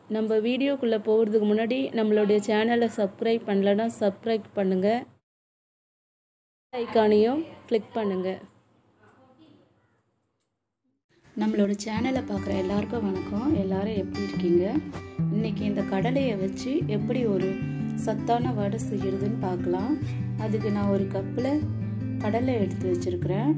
நம்ம வீடியோக்குள்ளே போகிறதுக்கு முன்னாடி நம்மளுடைய சேனலை சப்ஸ்கிரைப் பண்ணலன்னா சப்ஸ்கிரைப் பண்ணுங்கள் ஐக்கானையும் கிளிக் பண்ணுங்கள் நம்மளோட சேனலை பார்க்குற எல்லாருக்கும் வணக்கம் எல்லாரும் எப்படி இருக்கீங்க இன்றைக்கி இந்த கடலையை வச்சு எப்படி ஒரு சத்தான வடை செய்கிறதுன்னு பார்க்கலாம் அதுக்கு நான் ஒரு கப்பில் கடலை எடுத்து வச்சுருக்கிறேன்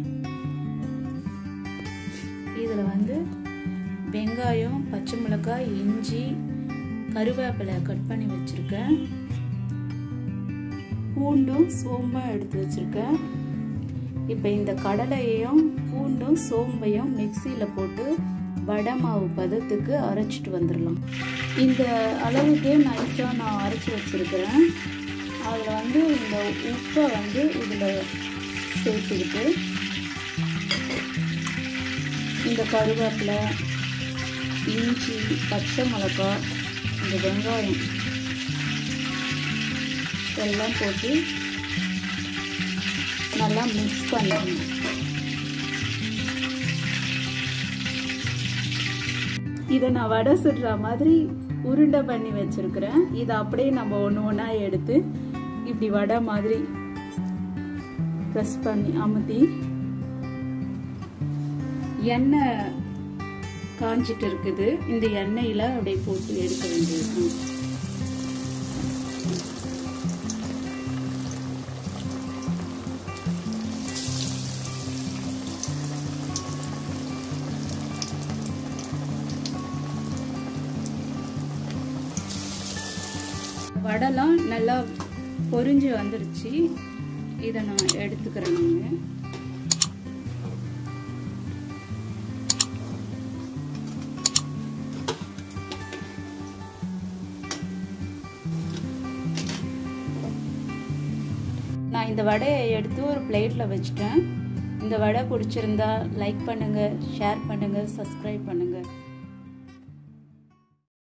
இதில் வந்து வெங்காயம் பச்சை மிளகாய் இஞ்சி கருவேப்பிலை கட் பண்ணி வச்சுருக்கேன் பூண்டும் சோம்பும் எடுத்து வச்சுருக்கேன் இப்போ இந்த கடலையையும் பூண்டும் சோம்பையும் மிக்சியில் போட்டு வடை மாவு பதத்துக்கு அரைச்சிட்டு வந்துடலாம் இந்த அளவுக்கு நைஸாக நான் அரைச்சி வச்சுருக்கிறேன் அதில் வந்து இந்த உப்பை வந்து இதில் சேர்த்துக்கிட்டு இந்த கருவேப்பிலை இஞ்சி பச்சை மிளகாய் இந்த வெங்காயம் எல்லாம் போட்டு நல்லா மிக்ஸ் பண்ணிடணும் இதை நான் வடை சுடுற மாதிரி உருண்டை பண்ணி வச்சுருக்கிறேன் இதை அப்படியே நம்ம ஒன்று ஒன்றா எடுத்து இப்படி வடை மாதிரி ப்ரெஸ் பண்ணி அமுத்தி எண்ணெய் காஞ்சிட்டு இருக்குது இந்த எண்ணெயில் அப்படியே போட்டு எடுக்க வேண்டியது வடைலாம் நல்லா பொரிஞ்சு வந்துருச்சு இதை நான் எடுத்துக்கிறேன் நான் நான் இந்த வடையை எடுத்து ஒரு பிளேட்டில் வச்சுட்டேன் இந்த வடை பிடிச்சிருந்தா லைக் பண்ணுங்கள் ஷேர் பண்ணுங்கள் சப்ஸ்கிரைப் பண்ணுங்கள்